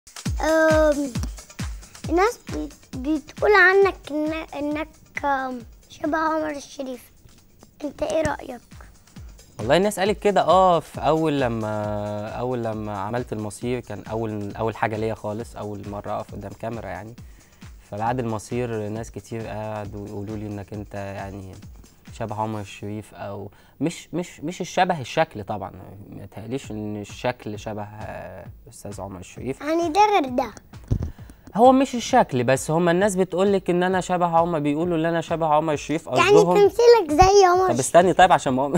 أم، الناس بت- بتقول عنك إن- انك أم، شبه عمر الشريف انت ايه رأيك والله الناس قالت كده اه في اول لما اول لما عملت المصير كان اول اول حاجه ليا خالص اول مره اقف قدام كاميرا يعني فبعد المصير ناس كتير قعدوا يقولوا لي انك انت يعني شبه عمر الشريف او مش مش مش الشبه الشكل طبعا ما تهيأليش ان الشكل شبه آه، استاذ عمر الشريف يعني ده غير ده هو مش الشكل بس هما الناس بتقول لك ان انا شبه عمر بيقولوا ان انا شبه عمر الشريف يعني قصدهم تمثيلك زي عمر طب الشريف استني طيب عشان ما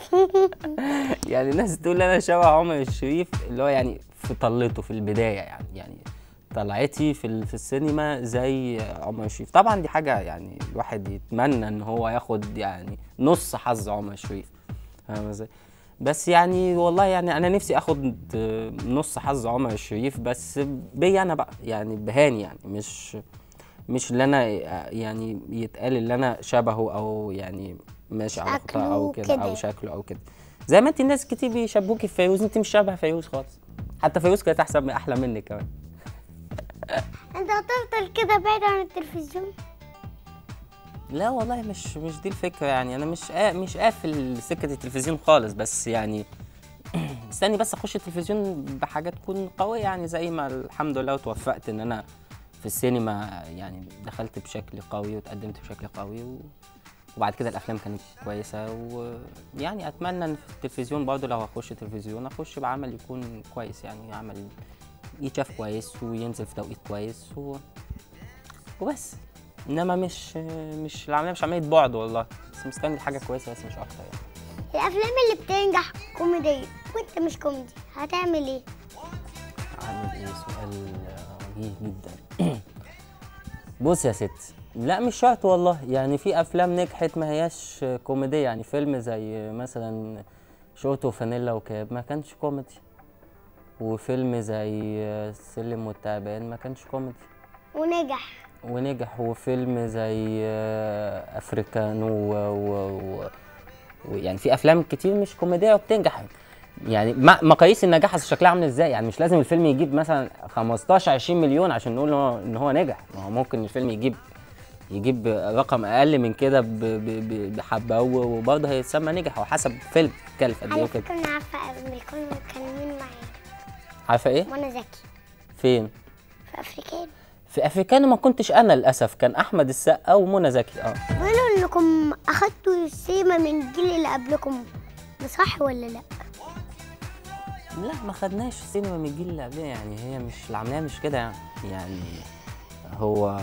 يعني الناس تقول انا شبه عمر الشريف اللي هو يعني في طلته في البدايه يعني يعني طلعتي في ال- في السينما زي عمر الشريف طبعا دي حاجه يعني الواحد يتمنى ان هو ياخد يعني نص حظ عمر الشريف فاهم ازاي بس يعني والله يعني انا نفسي اخد نص حظ عمر الشريف بس بيا انا بقى يعني بهاني يعني مش مش اللي انا يعني يتقال اللي انا شبهه او يعني ماشي على خطاه او شكله كده كده. او شكله او كده زي ما انت الناس كتير بيشبهوكي في فيروز انت مش شبه فيروز خالص حتى فيروز كانت احسن احلى منك كمان انت هتفضل كده بعيد عن التلفزيون لا والله مش مش دي الفكره يعني انا مش قا... مش قافل سكه التلفزيون خالص بس يعني استني بس اخش التلفزيون بحاجه تكون قويه يعني زي ما الحمد لله وتوفقت ان انا في السينما يعني دخلت بشكل قوي وتقدمت بشكل قوي و... وبعد كده الافلام كانت كويسه ويعني اتمنى ان في التلفزيون برضه لو هخش تلفزيون اخش بعمل يكون كويس يعني عمل يتشاف كويس وينزل في توقيت كويس و... وبس انما مش مش العمليه مش عمليه بعد والله بس مستني حاجه كويسه بس مش اكتر يعني الافلام اللي بتنجح كوميدية وانت مش كوميدي هتعمل ايه عامل ايه سؤال وجيه جدا بص يا ست لا مش شرط والله يعني في افلام نجحت ما هياش كوميديه يعني فيلم زي مثلا شورت وفانيلا وكاب ما كانش كوميدي وفيلم زي السلم والتعبان ما كانش كوميدي ونجح ونجح وفيلم زي آه، افريكانو و... و... و... ويعني في افلام كتير مش كوميديه وبتنجح يعني ما- مقاييس النجاح أصل شكلها عامل ازاي يعني مش لازم الفيلم يجيب مثلا 15 20 مليون عشان نقول ان هو ان هو نجح ما هو ممكن الفيلم يجيب يجيب رقم اقل من كده ب- ب- ب- بحبه و- وبرضه هيتسمى نجح او حسب فيلم كلف قد ايه على وكده فكرة انا عارفة قبل كانوا متكلمين معايا عارفه ايه وانا ذكي فين في افريكان في افريكانو ما كنتش انا للاسف كان احمد السقا ومنى زكي اه بيقولوا انكم اخدتوا السيما من الجيل اللي قبلكم ده صح ولا لا لا ما خدناش السينما من الجيل اللي قبلنا يعني هي مش العمليه مش كده يعني يعني هو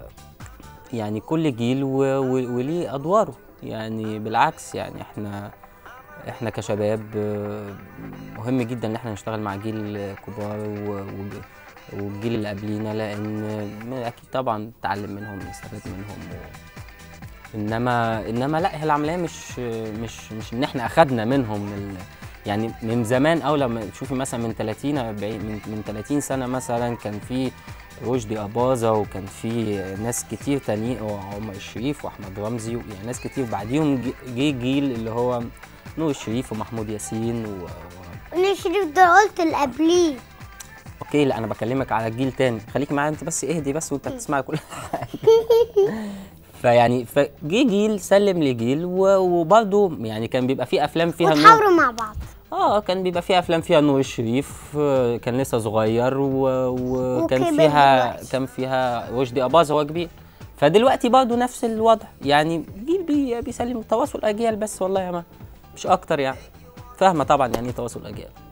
يعني كل جيل و... و... وليه ادواره يعني بالعكس يعني احنا احنا كشباب آه، مهم جدا ان احنا نشتغل مع جيل كبار و... و... والجيل اللي قبلينا لان اكيد طبعا نتعلم منهم نستفاد منهم و... انما انما لا هي العمليه مش مش مش ان احنا اخدنا منهم ال... يعني من زمان او لما تشوفي مثلا من 30 40 من, من 30 سنه مثلا كان في رشدي اباظه وكان في ناس كتير تانيين وعمر الشريف واحمد رمزي يعني ناس كتير بعديهم جه جه جيل اللي هو نور الشريف ومحمود ياسين و... و... انا شريف ده قلت اللي قبليه اوكي لا انا بكلمك على جيل تاني خليكي معايا انت بس اهدي بس وانت بتسمعي كل حاجه فيعني فجه جيل سلم لجيل و- وبرضه يعني كان بيبقى فيه افلام فيها نور وتحاوروا مع بعض اه كان بيبقى فيها افلام فيها نور الشريف آه، كان لسه صغير و... وكان وكبر فيها دلوقتي. كان فيها رشدي اباظه هو كبير فدلوقتي برضه نفس الوضع يعني جيل بي... بيسلم تواصل اجيال بس والله يا ما مش اكتر يعني فاهمه طبعا يعني ايه تواصل اجيال